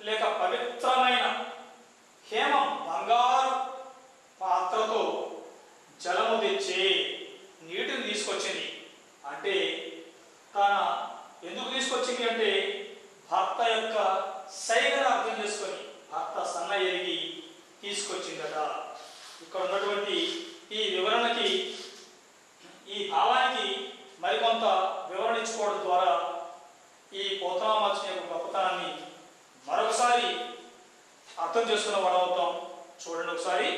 లేక పవిత్రమైన హేమం బంగారు పాత్రతో జలము తెచ్చి నీటిని తీసుకొచ్చింది అంటే తన ఎందుకు తీసుకొచ్చింది అంటే భర్త యొక్క సైగను అర్థం చేసుకొని భర్త సన్న ఎరిగి తీసుకొచ్చిందట ఇక్కడ ఉన్నటువంటి ఈ వివరణకి ఈ భావానికి మరికొంత వివరణ ఇచ్చుకోవడం ద్వారా ఈ పోతనామాచిన యొక్క గొప్పతనాన్ని మరొకసారి అర్థం చేసుకున్న వాడు అవుతాం చూడండి ఒకసారి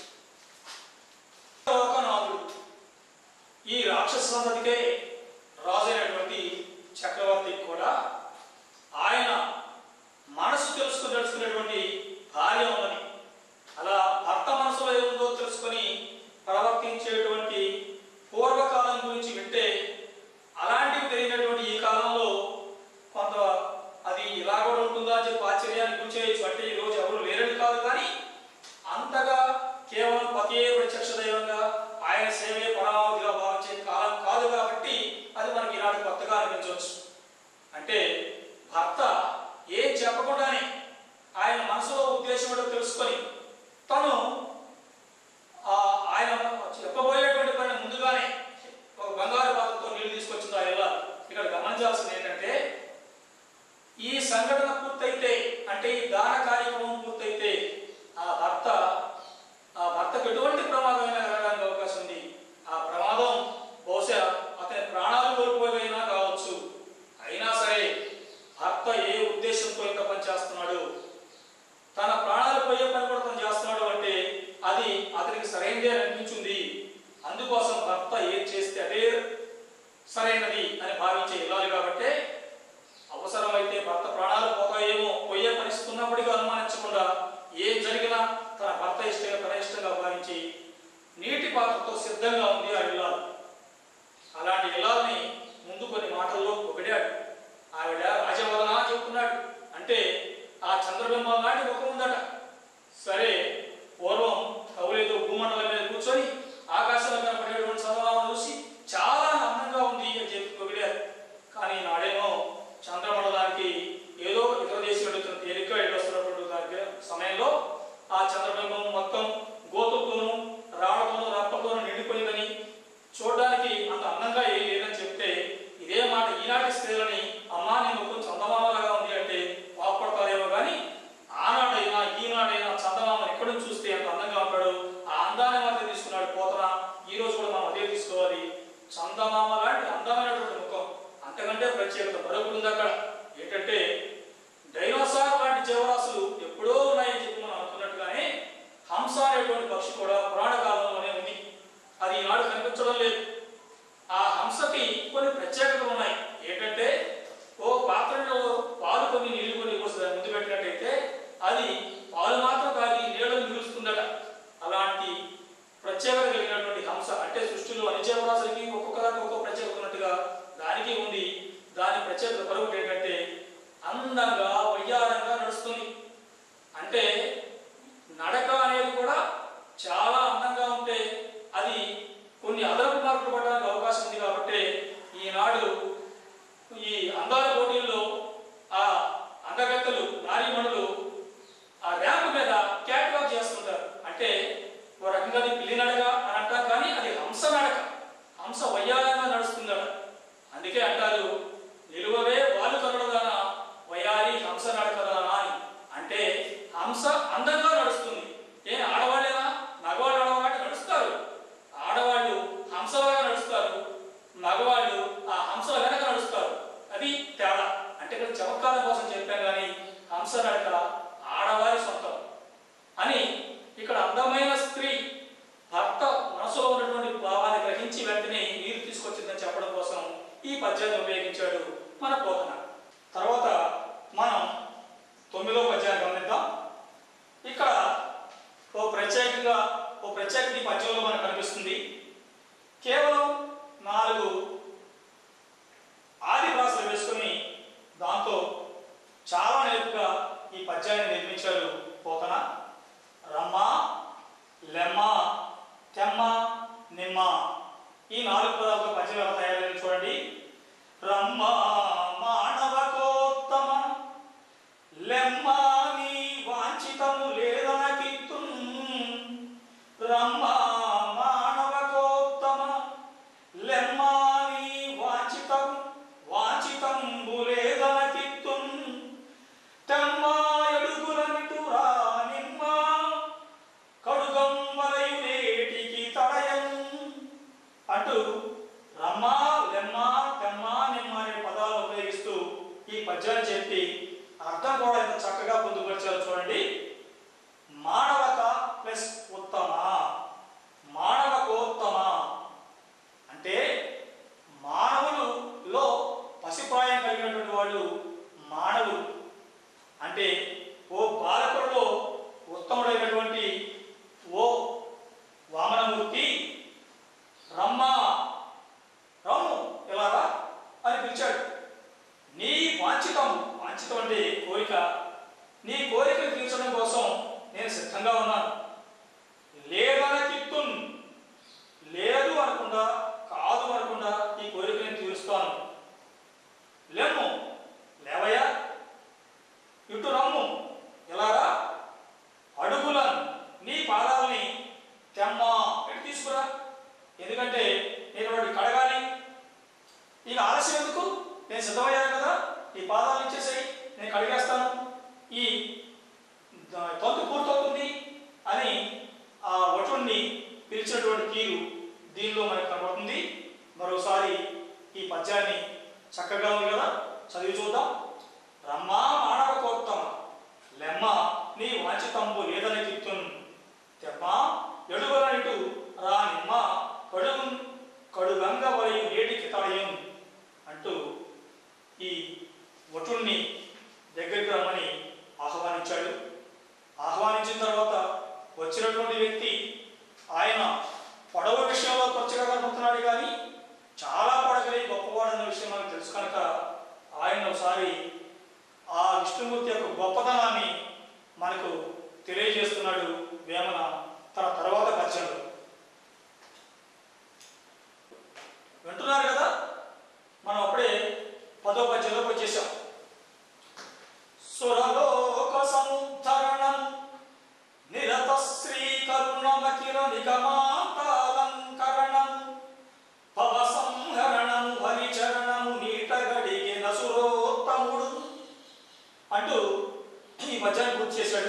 లోకనాథుడు ఈ రాక్షస సంతతికే రాజైనటువంటి చక్రవర్తి కూడా ఆయన మనసు తెలుసుకుని తెలుసుకునేటువంటి భార్య ఉన్నది అలా భర్త మనసులో ఏముందో తెలుసుకొని ప్రవర్తించేటువంటి పూర్వకాలం గురించి వింటే అలాంటివి తెలియనటువంటి ఈ కాలంలో కొంత అది ఇలా కూడా ఉంటుందా అని చెప్పి ఆశ్చర్యానికి గురి చేయొచ్చు అంటే ఈ రోజు ఎవరు లేరని కాదు కానీ అంతగా కేవలం పతియే ప్రత్యక్ష దైవంగా ఆయన సేవే పరావధిగా భావించే కాలం కాదు కాబట్టి అది మనకి ఈనాటి కొత్తగా అనిపించవచ్చు అంటే భర్త ఏం చెప్పకుండానే ఆయన మనసులో ఉద్దేశం ఏంటో తెలుసుకొని తను ఆ ఆయన చెప్పబోయేటువంటి పని ముందుగానే ఒక బంగారు పాత్రతో నీళ్లు తీసుకొచ్చింది ఆ ఇలా ఇక్కడ గమనించాల్సింది ఏంటంటే ఈ సంఘటన పూర్తయితే అంటే ఈ దాన కార్యక్రమం పూర్తయితే ఆ భర్త ఆ భర్తకు ఎటువంటి ప్రమాదమైనా కలగడానికి అవకాశం ఉంది ఆ ప్రమాదం బహుశా అతని ప్రాణాలు కోల్పోయినా కావచ్చు అయినా సరే భర్త ఏ ఉద్దేశంతో ఇంత పని చేస్తున్నాడు తన ప్రాణాలు పోయే పని కూడా తను చేస్తున్నాడు అంటే అది అతనికి సరైనదే అని అనిపించింది అందుకోసం భర్త ఏం చేస్తే అదే సరైనది అని భావించే ఇల్లాలి కాబట్టి అవసరమైతే భర్త ప్రాణాలు పోతాయేమో పోయే పరిస్థితి ఉన్నప్పటికీ అనుమానించకుండా ఏం జరిగినా తన భర్త ఇష్టంగా తన ఇష్టంగా భావించి నీటి పాత్రతో సిద్ధంగా ఉంది ఆ ఇల్లాలు అలాంటి ఇల్లాలని ముందు కొన్ని మాటల్లో పొగిడాడు ఆవిడ రాజవదన చెప్తున్నాడు అంటే ఆ చంద్రబింబం లాంటి ముఖం ఉందట సరే పూర్వం కవులేదో భూమండలం మీద కూర్చొని ఆకాశంలో కనపడేటువంటి చంద్రమామను చూసి చాలా అందంగా ఉంది అని చెప్పి పొగిడారు కానీ నాడేమో చంద్రమండలానికి ఏదో ఇతర దేశం వెళుతున్న తేలిక వస్తున్నటువంటి దానికి సమయంలో ఆ చంద్రబింబం మొత్తం గోతులతోనూ రాళ్లతోనూ రప్పలతోనూ నిండిపోయిందని చూడడానికి అంత అందంగా ఏం లేదని చెప్తే ఇదే మాట ఈనాటి స్త్రీలని అమ్మా నీ ముఖం చందమామలాగా ఉంది అంటే కోపడతారేమో కానీ ఆనాడైనా ఈనాడైనా చందమామను ఎక్కడి నుంచి చూస్తే అంత అందంగా ఉంటాడు ఆ అందాన్ని మాత్రం తీసుకున్నాడు పోతన ఈ రోజు కూడా మనం అదే తీసుకోవాలి చందమామ లాంటి అందమైనటువంటి ముఖం అంతకంటే ప్రత్యేకత మరొకటి ఉంది అక్కడ ఏంటంటే డైనోసార్ లాంటి జీవరాశులు ఎప్పుడో ఉన్నాయని చెప్పి మనం అనుకున్నట్టుగానే హంస అనేటువంటి పక్షి కూడా పురాణ కాలంలోనే ఉంది అది ఈనాడు కనిపించడం లేదు ఆ హంసకి కొన్ని ప్రత్యేకతలు ఉన్నాయి ఏంటంటే ఓ పాత్రలో పాలు కొన్ని నీళ్లు కొన్ని పోసి దాని ముందు పెట్టినట్టయితే అది పాలు మాత్రం తాగి నీళ్ళను మిగులుస్తుందట అలాంటి ప్రత్యేకత కలిగినటువంటి హంస అంటే సృష్టిలో అన్ని జీవరాశులకి ఒక్కొక్క దానికి ఒక్కొక్క ప్రత్యేకత ఉన్నట్టుగా దానికి ఉంది దాని ప్రత్యేకత పరుగుడు ఏంటంటే అందంగా వయ్యారంగా నడుస్తుంది అంటే నడక అనేది కూడా చాలా అందంగా ఉంటే అది కొన్ని అదనపు మార్కులు పడడానికి అవకాశం ఉంది కాబట్టి ఈనాడు ఈ అందాల పోటీల్లో ఆ అందగత్తలు నారీమణులు ఆ ర్యాంప్ మీద క్యాట్ వాక్ చేస్తుంటారు అంటే ఓ రకంగా అది పిల్లి నడక అని అంటాం కానీ అది హంస నడక హంస వయ్యారంగా నడుస్తుందట అందుకే అంటారు నిలువవే వాళ్ళు కనడదాన వయారి హంస నడకదానా అని అంటే హంస అందంగా నడుస్తుంది ఏ ఆడవాళ్ళేనా మగవాళ్ళు ఆడవాళ్ళు నడుస్తారు ఆడవాళ్ళు హంసలాగా నడుస్తారు మగవాళ్ళు ఆ హంస వెనక నడుస్తారు అది తేడా అంటే ఇక్కడ చమత్కారం కోసం చెప్పాను కానీ హంస నడక ఆడవారి సొంతం అని ఇక్కడ అందమైన స్త్రీ భర్త మనసులో ఉన్నటువంటి భావాన్ని గ్రహించి వెంటనే నీరు తీసుకొచ్చిందని చెప్పడం కోసం ఈ పద్యాన్ని ఉపయోగించాడు మన పోతన తర్వాత మనం తొమ్మిదో పద్యాన్ని గమనిద్దాం ఇక్కడ ఓ ప్రత్యేకంగా ఓ ప్రత్యేకత ఈ పద్యంలో మనకు కనిపిస్తుంది కేవలం నాలుగు ఆది భాషలు వేసుకొని దాంతో చాలా నేర్పుగా ఈ పద్యం ఈ పద్యాన్ని చెప్పి అర్థం కూడా ఎంత చక్కగా పొందుపరిచారో చూడండి మానవక ప్లస్ ఉత్తమ మానవకోత్తమ అంటే మానవులులో పసిప్రాయం కలిగినటువంటి వాళ్ళు మానవులు అంటే ఓ బాలకులలో ఉత్తముడైనటువంటి ఓ వామనమూర్తి రమ్మా రమ్ము ఎలాగా అని పిలిచాడు నీ వాంఛితం వాంఛితం అంటే కోరిక నీ కోరికను తీర్చడం కోసం నేను సిద్ధంగా ఉన్నాను లేదన కిత్తున్ లేదు అనకుండా కాదు అనకుండా ఈ కోరిక నేను తీరుస్తాను లేము లేవయ్యా ఇటు రమ్ము ఎలాగా అడుగులను నీ పాదాలని తెమ్మా ఇటు తీసుకురా ఎందుకంటే నేను వాడిని కడగాలి ఇక ఆలస్యం ఎందుకు నేను సిద్ధమయ్యాను కదా ఈ పాదాలు ఇచ్చేసేయి నేను కడిగేస్తాను ఈ ద- తంతు పూర్తవుతుంది అని ఆ వటుణ్ణి పిలిచినటువంటి తీరు దీనిలో మనకు కనబడుతుంది మరోసారి ఈ పద్యాన్ని చక్కగా ఉంది కదా చదివి చూద్దాం రమ్మా మానవకోత్తమ లెమ్మ నీ వాంఛితంబు లేదని కిత్తున్ తెమ్మ ఎడుగలనిటు రా నిమ్మ కడుగు కడుగంగ వలయు నేటికి తడయం అంటూ ఈ వటుణ్ణి దగ్గరికి రమ్మని ఆహ్వానించాడు ఆహ్వానించిన తర్వాత వచ్చినటువంటి వ్యక్తి ఆయన పొడవు విషయంలో కొచ్చగా కనబడుతున్నాడు కానీ చాలా పొడగలి గొప్పవాడన్న విషయం మనకు తెలుసు కనుక ఆయన ఒకసారి ఆ విష్ణుమూర్తి యొక్క గొప్పతనాన్ని మనకు తెలియజేస్తున్నాడు వేమన తన తర్వాత పద్యంలో వింటున్నారు కదా మనం అప్పుడే పదో పద్యంలోకి వచ్చేసాం సురలోక సముద్ధరణం నిరత శ్రీ కరుణమకిల నిగమాంతాలంకరణం భవ సంహరణము హరిచరణము నీట గడిగిన సురోత్తముడు అంటూ ఈ పద్యాన్ని పూర్తి చేశాడు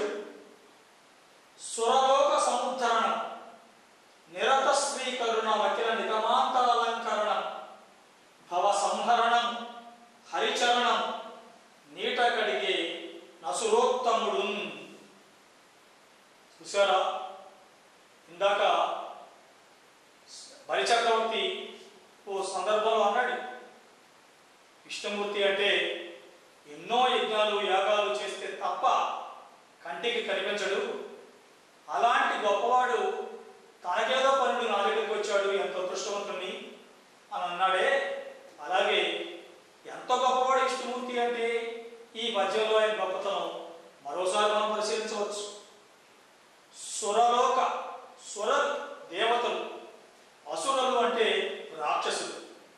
సురలోక సముద్ధరణం నిరత శ్రీ కరుణమకిల నిగమాంతాలంకరణం భవ సంహరణం హరిచరణం నీట కడిగే నసురోత్తముడు చూసారా ఇందాక బలిచక్రవర్తి ఓ సందర్భంలో అన్నాడు విష్ణుమూర్తి అంటే ఎన్నో యజ్ఞాలు యాగాలు చేస్తే తప్ప కంటికి కనిపించడు అలాంటి గొప్పవాడు తనకేదో పనుడు నా దగ్గరికి వచ్చాడు ఎంతో అదృష్టవంతుని అని అన్నాడే అలాగే ఎంత గొప్పవాడు విష్ణుమూర్తి అంటే ఈ పద్యంలో ఆయన గొప్పతనం మరోసారి మనం పరిశీలించవచ్చు సురలోక సుర దేవతలు అసురులు అంటే రాక్షసులు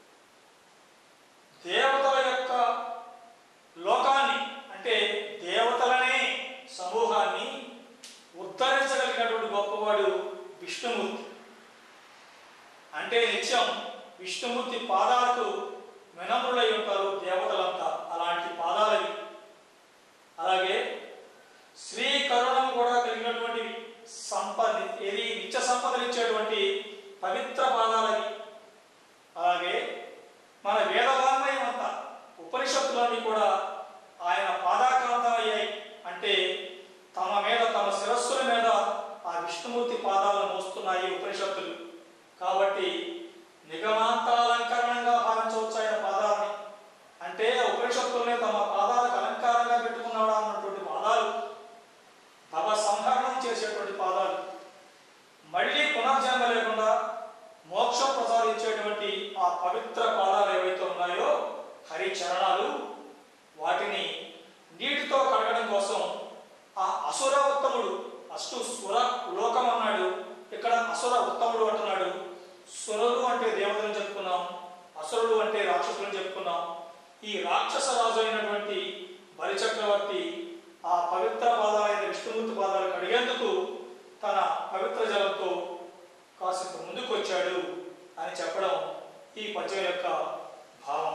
దేవతల యొక్క లోకాన్ని అంటే దేవతలనే సమూహాన్ని ఉద్ధరించగలిగినటువంటి గొప్పవాడు విష్ణుమూర్తి అంటే నిత్యం విష్ణుమూర్తి పాదాలకు వినమ్రులై ఉంటారు దేవతలంతా అలాంటి పాదాలవి అలాగే శ్రీ కరుణం కూడా కలిగినటువంటి సంపద ఏది నిత్య సంపదలు ఇచ్చేటువంటి పవిత్ర పాదాలవి అలాగే మన వేదవాన్మయం అంతా ఉపనిషత్తులన్నీ కూడా ఆయన పాదాకాంతం అయ్యాయి అంటే తమ మీద తమ శిరస్సుల మీద ఆ విష్ణుమూర్తి పాదాలను మోస్తున్నాయి ఉపనిషత్తులు కాబట్టి నిగమాంతాలంకరణంగా భావించవచ్చు ఆయన పాదాలని అంటే ఉపనిషత్తుల్ని తమ పాదాలకు అలంకారంగా పెట్టుకున్నాడా అన్నటువంటి పాదాలు తమ సంహరణం చేసేటువంటి పాదాలు మళ్ళీ పునర్జన్మ లేకుండా మోక్షం ప్రసాదించేటువంటి ఆ పవిత్ర పాదాలు ఏవైతే ఉన్నాయో హరి చరణాలు వాటిని నీటితో కడగడం కోసం ఆ అసుర ఉత్తముడు అష్టు సుర లోకం అన్నాడు ఇక్కడ అసుర ఉత్తముడు అంటున్నాడు సురులు అంటే దేవతలను చెప్పుకున్నాం అసురులు అంటే రాక్షసులను చెప్పుకున్నాం ఈ రాక్షస రాజు అయినటువంటి బలిచక్రవర్తి ఆ పవిత్ర పాదాలైన విష్ణుమూర్తి పాదాలు కడిగేందుకు తన పవిత్ర జలంతో కాసింత ముందుకు వచ్చాడు అని చెప్పడం ఈ పద్యం యొక్క భావం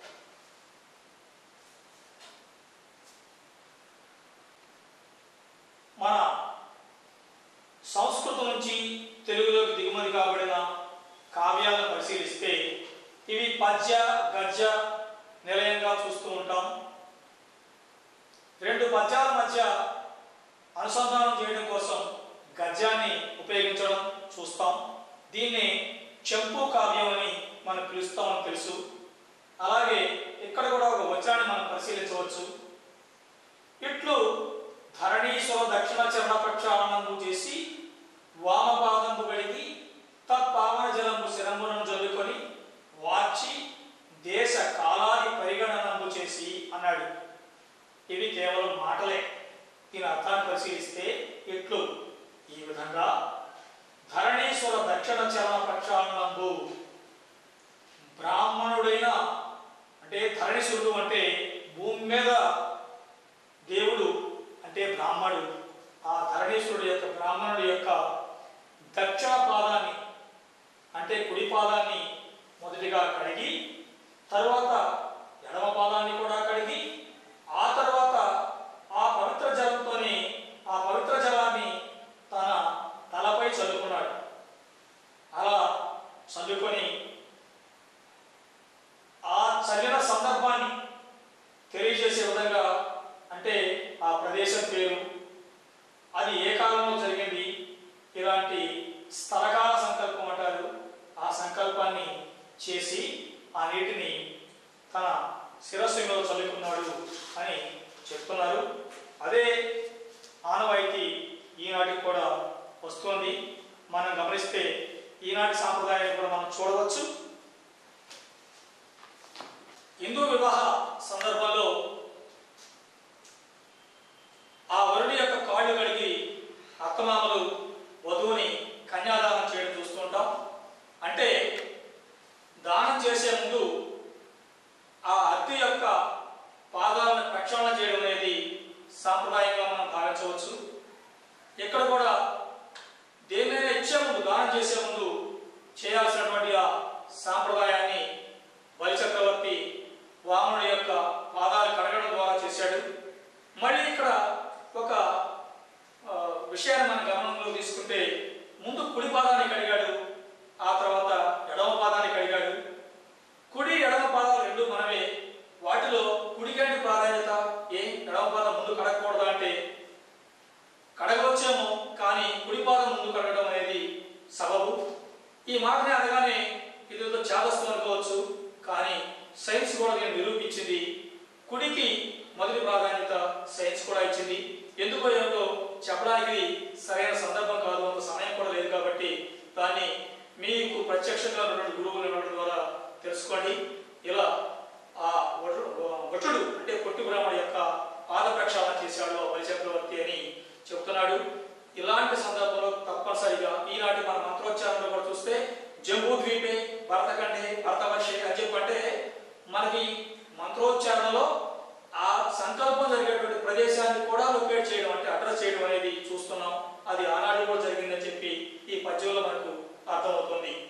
మన సంస్కృతం నుంచి తెలుగులోకి దిగుమతి కాబడిన కావ్యాలను పరిశీలిస్తే ఇవి పద్య గద్య నిలయంగా చూస్తూ ఉంటాం పద్యాల మధ్య అనుసంధానం చేయడం కోసం గద్యాన్ని ఉపయోగించడం చూస్తాం దీన్ని చెంపు కావ్యం అని మనం పిలుస్తామని తెలుసు అలాగే ఇక్కడ కూడా ఒక వచనాన్ని మనం పరిశీలించవచ్చు ఇట్లు ధరణీశ్వర దక్షిణ చరణ ప్రక్షాళనందు చేసి వామపాదంబు గడిగి తత్పావన జలంబు శిరంబులను జల్లుకొని వార్చి దేశ కాలాది పరిగణనంబు చేసి అన్నాడు ఇవి కేవలం మాటలే దీని అర్థాన్ని పరిశీలిస్తే ఇట్లు ఈ విధంగా ధరణీశ్వర దక్షిణ చరణ ప్రక్షాళనంబు బ్రాహ్మణుడైన అంటే ధరణీశ్వరుడు అంటే భూమి మీద దేవుడు అంటే బ్రాహ్మణుడు ఆ ధరణీశ్వరుడు యొక్క బ్రాహ్మణుడి యొక్క దక్షిణ పాదాన్ని అంటే కుడి పాదాన్ని మొదటిగా కడిగి తర్వాత ఎడమ పాదాన్ని కూడా కడిగి ఆ తర్వాత ఆ పవిత్ర జలంతోనే ఆ పవిత్ర జలాన్ని తన తలపై చల్లుకున్నాడు అలా చల్లుకొని ఆ చల్లిన సందర్భాన్ని తెలియజేసే విధంగా అంటే ఆ ప్రదేశం పేరు అది ఏ కాలంలో జరిగింది ఇలాంటి స్థలకాల సంకల్పం అంటారు ఆ సంకల్పాన్ని చేసి ఆ నీటిని తన శిరస్సు మీద చల్లుకున్నాడు అని చెప్తున్నారు అదే ఆనవాయితీ ఈనాటికి కూడా వస్తుంది మనం గమనిస్తే ఈనాటి సాంప్రదాయాన్ని కూడా మనం చూడవచ్చు హిందూ వివాహ సందర్భంలో ఆ వరుడి యొక్క కాళ్ళు కడిగి అత్తమామలు వధువుని కన్యాదానం చేయడం చూస్తుంటాం అంటే దానం చేసే ముందు ఆ అత్తి యొక్క పాదాలను ప్రక్షాళన చేయడం అనేది సాంప్రదాయంగా మనం భావించవచ్చు ఇక్కడ కూడా దేన్నైనా ఇచ్చే ముందు దానం చేసే ముందు చేయాల్సినటువంటి ఆ సాంప్రదాయాన్ని బలిచక్రవర్తి వామనుడి యొక్క పాదాలు కడగడం ద్వారా చేశాడు మళ్ళీ ఇక్కడ ఒక ఆ, విషయాన్ని మనం గమనంలో తీసుకుంటే ముందు కుడి పాదాన్ని కడిగాడు ఆ తర్వాత ఎడమ పాదాన్ని కడిగాడు కుడి ఎడమ పాదాలు రెండు మనమే వాటిలో కుడికేంటి ప్రాధాన్యత ఏ ఎడమ పాదం ముందు కడగకూడదా అంటే కడగవచ్చేమో కానీ కుడి పాదం ముందు కడగడం అనేది సబబు ఈ మాటని అనగానే ఇది ఏదో చేదస్తు అనుకోవచ్చు కానీ సైన్స్ కూడా దీన్ని నిరూపించింది కుడికి మొదటి ప్రాధాన్యత సైన్స్ కూడా ఇచ్చింది ఎందుకో ఏమిటో చెప్పడానికి సరైన సందర్భం కాదు అంత సమయం కూడా లేదు కాబట్టి దాన్ని మీకు ప్రత్యక్షంగా ఉన్నటువంటి గురువులు ఉండడం ద్వారా తెలుసుకోండి ఇలా ఆ వటు- వటుడు అంటే పొట్టి బ్రాహ్మణుడు యొక్క పాద ప్రక్షాళన చేశాడు ఆ బలిచక్రవర్తి అని చెప్తున్నాడు ఇలాంటి సందర్భంలో తప్పనిసరిగా ఈనాటి మన మంత్రోచ్చారణలో కూడా చూస్తే జంబూ ద్వీపే భరతఖండే భరతవర్షే అని చెప్పంటే మనకి మంత్రోచ్చారణలో ఆ సంకల్పం జరిగేటువంటి ప్రదేశాన్ని కూడా లొకేట్ చేయడం అంటే అడ్రస్ చేయడం అనేది చూస్తున్నాం అది ఆనాడు కూడా జరిగిందని చెప్పి ఈ పద్యంలో మనకు అర్థమవుతుంది